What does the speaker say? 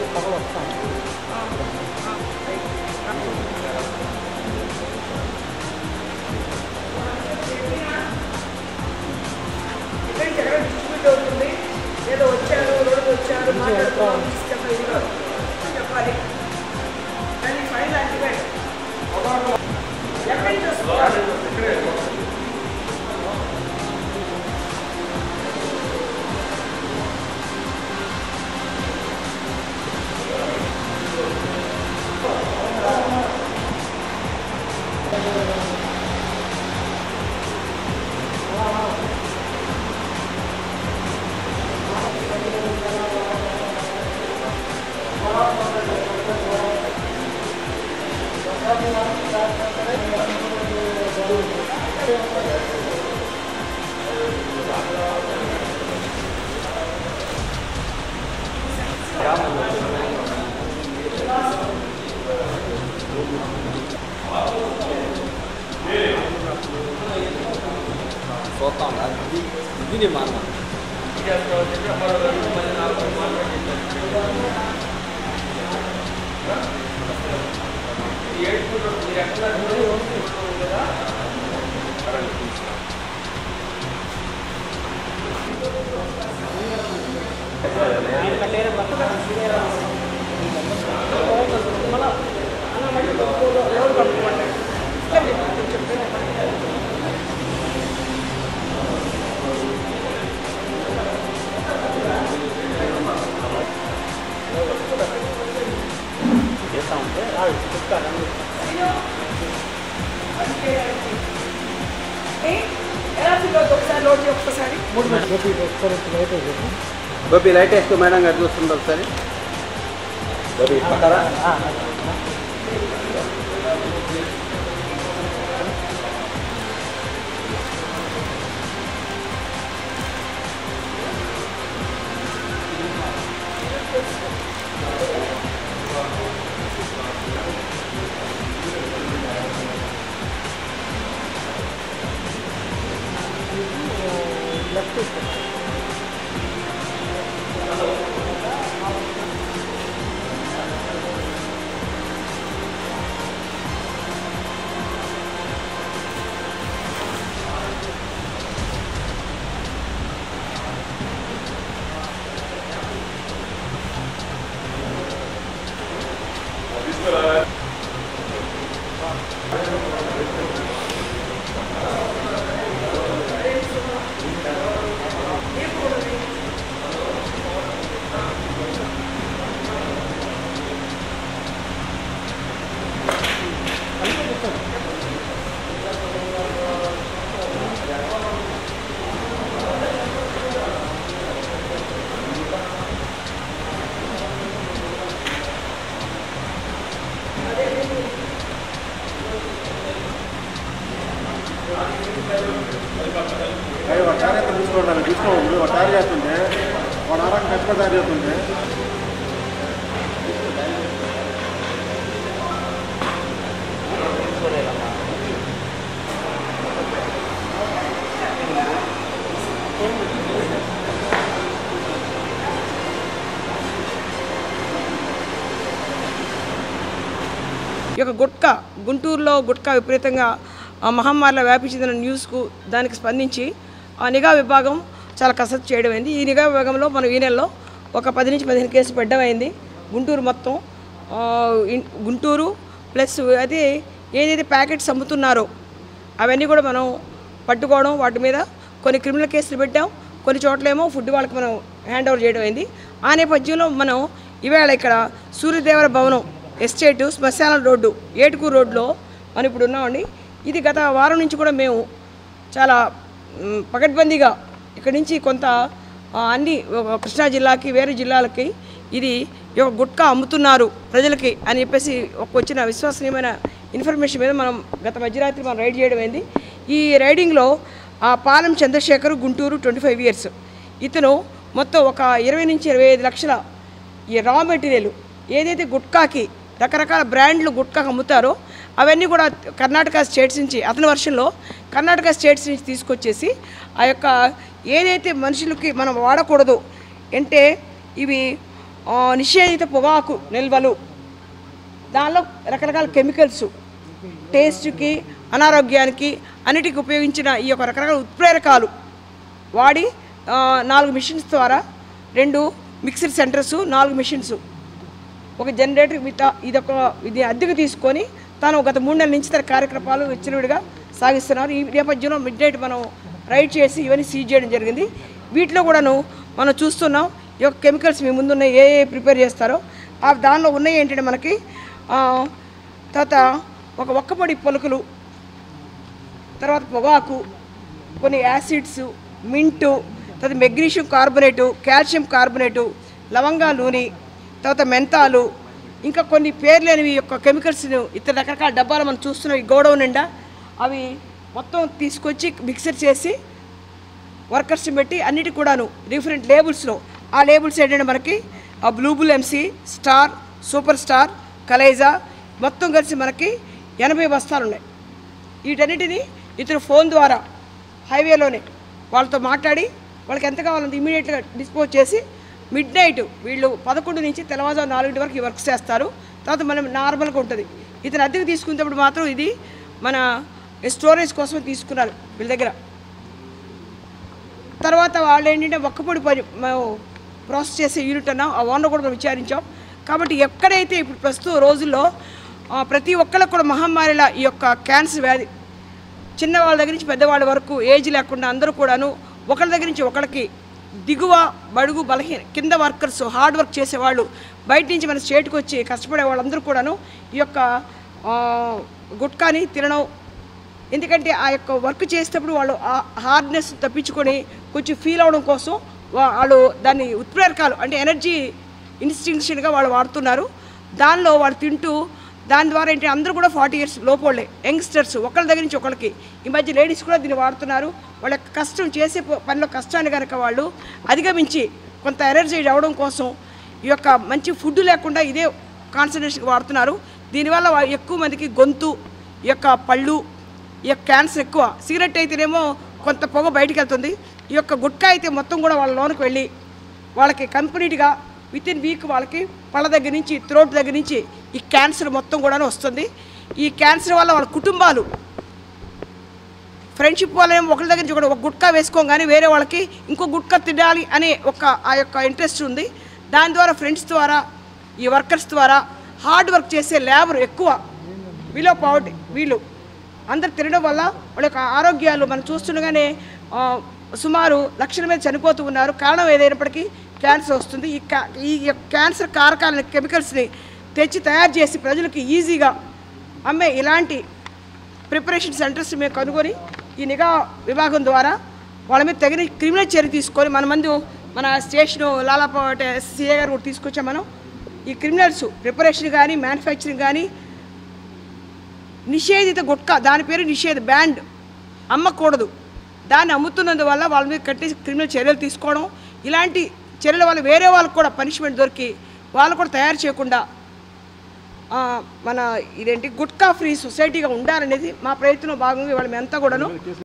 Event ఎక్కడ distribute అవుతుంది ఏదో వచ్చారు రోజు వచ్చారు మాట్లాడుతున్నాం తీసుకెళ్ళి ఇది కాదు. చెప్పాలి కానీ ఫైనల్ అల్టిమేట్ ఎక్కడి నుంచి వస్తున్నారు చూస్తాం ఇది ఇది నీ మాట చేస్తా ఉంటే ఏ? ఎలా ఫీల్ అవుతుంది ఒకసారి లోడ్ చేయి ఒక్కసారి గోపి లైట్ వేసుకో మేడం గారు చూస్తుంది ఒకసారి గోపి పక్కరా అయ్యి వాడు కార్యక్రమం తీసుకోవడానికి తీసుకోవద్దు వాడు తయారు చేస్తుంటే వాడు ఆరోగ్యం కష్టపడి తయారు చేస్తుంటే ఈ యొక్క గుట్కా గుంటూరులో గుట్కా విపరీతంగా ఆ మహమ్మారిలో వ్యాపి చెందిన న్యూస్కు దానికి స్పందించి ఆ నిఘా విభాగం చాలా కసరత్తు చేయడం అయింది ఈ నిఘా విభాగంలో మనం ఈ నెలలో ఒక పది నుంచి పదిహేను కేసులు పెట్టడమైంది గుంటూరు మొత్తం ఆ, ఇన్- గుంటూరు ప్లస్ అది ఏదైతే ప్యాకెట్స్ అమ్ముతున్నారో అవన్నీ కూడా మనం పట్టుకోవడం వాటి మీద కొన్ని క్రిమినల్ కేసులు పెట్టాం కొన్ని చోట్లేమో ఫుడ్ వాళ్ళకి మనం హ్యాండ్ ఓవర్ చేయడం అయింది ఆ నేపథ్యంలో మనం ఈవేళ ఇక్కడ సూర్యదేవర భవనం ఎస్టేటు శ్మశాన రోడ్డు ఏటుకూరు రోడ్లో మనం ఇప్పుడు ఉన్నామండి ఇది గత వారం నుంచి కూడా మేము చాలా మ్, పకడ్బందీగా ఇక్కడి నుంచి కొంత ఆ, అన్ని ఒక కృష్ణా జిల్లాకి వేరే జిల్లాలకి ఇది ఈ యొక్క గుట్కా అమ్ముతున్నారు ప్రజలకి అని చెప్పేసి ఒక వచ్చిన విశ్వసనీయమైన ఇన్ఫర్మేషన్ మీద మనం గత మధ్యరాత్రి మనం రైడ్ చేయడం అయింది ఈ రైడింగ్లో ఆ Palem Chandrasekhar Guntur twenty five years ఇతను మొత్తం ఒక ఇరవై నుంచి ఇరవై ఐదు లక్షల ఈ రా మెటీరియల్ ఏదైతే గుట్కాకి రకరకాల బ్రాండ్లు గుట్కాకి అమ్ముతారో అవన్నీ కూడా కర్ణాటక స్టేట్స్ నుంచి అతని వర్షంలో కర్ణాటక స్టేట్స్ నుంచి తీసుకొచ్చేసి ఆ యొక్క ఏదైతే మనుషులకి మనం వాడకూడదు అంటే ఇవి ఆ, నిషేధిత పొగాకు నిల్వలు దానిలో రకరకాల కెమికల్స్ టేస్ట్కి అనారోగ్యానికి అన్నిటికీ ఉపయోగించిన ఈ యొక్క రకరకాల ఉత్ప్రేరకాలు వాడి ఆ, నాలుగు మిషన్స్ ద్వారా రెండు మిక్సర్ సెంటర్స్ నాలుగు మిషన్స్ ఒక జనరేటర్ విత్ ఇదొక ఇది అద్దెకు తీసుకొని తాను గత మూడు నెలల నుంచి తన కార్యక్రమాలు విచ్చలవిడిగా సాగిస్తున్నారు ఈ నేపథ్యంలో మిడ్ నైట్ మనం రైడ్ చేసి ఇవన్నీ సీజ్ చేయడం జరిగింది వీటిలో కూడాను మనం చూస్తున్నాం ఈ యొక్క కెమికల్స్ మీ ముందున్న ఏ ఏ ప్రిపేర్ చేస్తారో ఆ దానిలో ఉన్నాయి ఏంటంటే మనకి ఆ, తర్వాత ఒక ఒక్కపొడి పొలుకులు తర్వాత పొగాకు కొన్ని యాసిడ్స్ మింటు తర్వాత మెగ్నీషియం కార్బోనేటు కాల్షియం కార్బోనేటు లవంగా నూనె తర్వాత మెంతాలు ఇంకా కొన్ని పేరు లేనివి యొక్క కెమికల్స్ను ఇతర రకరకాల డబ్బాలు మనం చూస్తున్నాం ఈ గోడౌన్ నిండా అవి మొత్తం తీసుకొచ్చి మిక్సర్ చేసి వర్కర్స్ని పెట్టి అన్నిటి కూడాను డిఫరెంట్ లేబుల్స్లో ఆ లేబుల్స్ ఏంటంటే మనకి ఆ బ్లూబుల్ ఎంసీ స్టార్ సూపర్ స్టార్ కలైజా మొత్తం కలిసి మనకి ఎనభై బస్తాలు ఉన్నాయి వీటన్నిటిని ఇతను ఫోన్ ద్వారా హైవేలోనే వాళ్ళతో మాట్లాడి వాళ్ళకి ఎంత కావాలంత ఇమీడియట్గా డిస్పోజ్ చేసి మిడ్ నైట్ వీళ్ళు పదకొండు నుంచి తెల్లవారుజాము నాలుగింటి వరకు ఈ వర్క్ చేస్తారు తర్వాత మనం నార్మల్గా ఉంటుంది ఇతను అద్దెకు తీసుకునేటప్పుడు మాత్రం ఇది మన స్టోరేజ్ కోసం తీసుకున్నారు వీళ్ళ దగ్గర తర్వాత వాళ్ళు ఏంటంటే ఒక్కపొడి పని మేము ప్రాసెస్ చేసే యూనిట్ అన్నాం ఆ ఓనర్ కూడా మనం విచారించాం కాబట్టి ఎక్కడైతే ఇప్పుడు ప్రస్తుత రోజుల్లో ఆ, ప్రతి ఒక్కళ్ళకు కూడా మహమ్మారిల ఈ యొక్క క్యాన్సర్ వ్యాధి చిన్న వాళ్ళ దగ్గర నుంచి పెద్దవాళ్ళ వరకు ఏజ్ లేకుండా అందరూ కూడాను ఒకళ్ళ దగ్గర నుంచి ఒకళ్ళకి దిగువ బడుగు బలహీన కింద వర్కర్స్ హార్డ్ వర్క్ చేసేవాళ్ళు బయట నుంచి మన స్టేట్కి వచ్చి కష్టపడే వాళ్ళందరూ కూడాను ఈ యొక్క ఆ, గుట్కాని తినడం ఎందుకంటే ఆ యొక్క వర్క్ చేసేటప్పుడు వాళ్ళు ఆ హార్డ్నెస్ తప్పించుకొని కొంచెం ఫీల్ అవడం కోసం వా- వాళ్ళు దాన్ని ఉత్ప్రేరకాలు అంటే ఎనర్జీ ఇన్స్టింక్షన్గా వాళ్ళు వాడుతున్నారు దానిలో వాళ్ళు తింటూ దాని ద్వారా ఏంటి అందరూ కూడా ఫార్టీ ఇయర్స్ లోపోళ్ళే యంగ్స్టర్స్ ఒకళ్ళ దగ్గర నుంచి ఒకళ్ళకి ఈ మధ్య లేడీస్ కూడా దీన్ని వాడుతున్నారు వాళ్ళ యొక్క కష్టం చేసే ప- పనిలో కష్టాన్ని కనుక వాళ్ళు అధిగమించి కొంత ఎనర్జీ అవడం కోసం ఈ యొక్క మంచి ఫుడ్ లేకుండా ఇదే కాన్సన్ట్రేషన్ వాడుతున్నారు దీనివల్ల వా- ఎక్కువ మందికి గొంతు ఈ యొక్క పళ్ళు ఈ యొక్క క్యాన్సర్ ఎక్కువ సిగరెట్ అయితేనేమో కొంత పొగ బయటికి వెళ్తుంది ఈ యొక్క గుట్కా అయితే మొత్తం కూడా వాళ్ళ లోనికి వెళ్ళి వాళ్ళకి కంప్లీట్గా విత్ ఇన్ వీక్ వాళ్ళకి పళ్ళ దగ్గర నుంచి థ్రోట్ దగ్గర నుంచి ఈ క్యాన్సర్ మొత్తం కూడా వస్తుంది ఈ క్యాన్సర్ వల్ల వాళ్ళ కుటుంబాలు ఫ్రెండ్షిప్ వల్ల ఏమో ఒకరి దగ్గర నుంచి ఒకటి ఒక గుట్కా వేసుకోగానే వేరే వాళ్ళకి ఇంకో గుట్కా తినాలి అనే ఒక ఆ యొక్క ఇంట్రెస్ట్ ఉంది దాని ద్వారా ఫ్రెండ్స్ ద్వారా ఈ వర్కర్స్ ద్వారా హార్డ్ వర్క్ చేసే లేబర్ ఎక్కువ వీలో పావర్టీ వీళ్ళు అందరు తినడం వల్ల వాళ్ళ యొక్క ఆరోగ్యాలు మనం చూస్తుండగానే ఆ, సుమారు లక్షల మీద చనిపోతూ ఉన్నారు కారణం ఏదైనప్పటికీ క్యాన్సర్ వస్తుంది ఈ కా ఈ యొక్క క్యాన్సర్ కారకాలని కెమికల్స్ని తెచ్చి తయారు చేసి ప్రజలకు ఈజీగా అమ్మే ఇలాంటి ప్రిపరేషన్ సెంటర్స్ మేము కనుగొని ఈ నిఘా విభాగం ద్వారా వాళ్ళ మీద తగిన క్రిమినల్ చర్య తీసుకొని మన మందు మన స్టేషన్ లాలాపాట సిఏ గారు కూడా తీసుకొచ్చాం మనం ఈ క్రిమినల్స్ ప్రిపరేషన్ కానీ మ్యానుఫ్యాక్చరింగ్ కానీ నిషేధిత గుట్కా దాని పేరు నిషేధ బ్యాండ్ అమ్మకూడదు దాన్ని అమ్ముతున్నందువల్ల వాళ్ళ మీద కట్టి క్రిమినల్ చర్యలు తీసుకోవడం ఇలాంటి చర్యల వల్ల వేరే వాళ్ళకు కూడా పనిష్మెంట్ దొరికి వాళ్ళు కూడా తయారు చేయకుండా ఆ, మన ఇదేంటి గుట్కా ఫ్రీ సొసైటీగా ఉండాలనేది మా ప్రయత్నంలో భాగంగా ఇవాళ మేమంతా కూడాను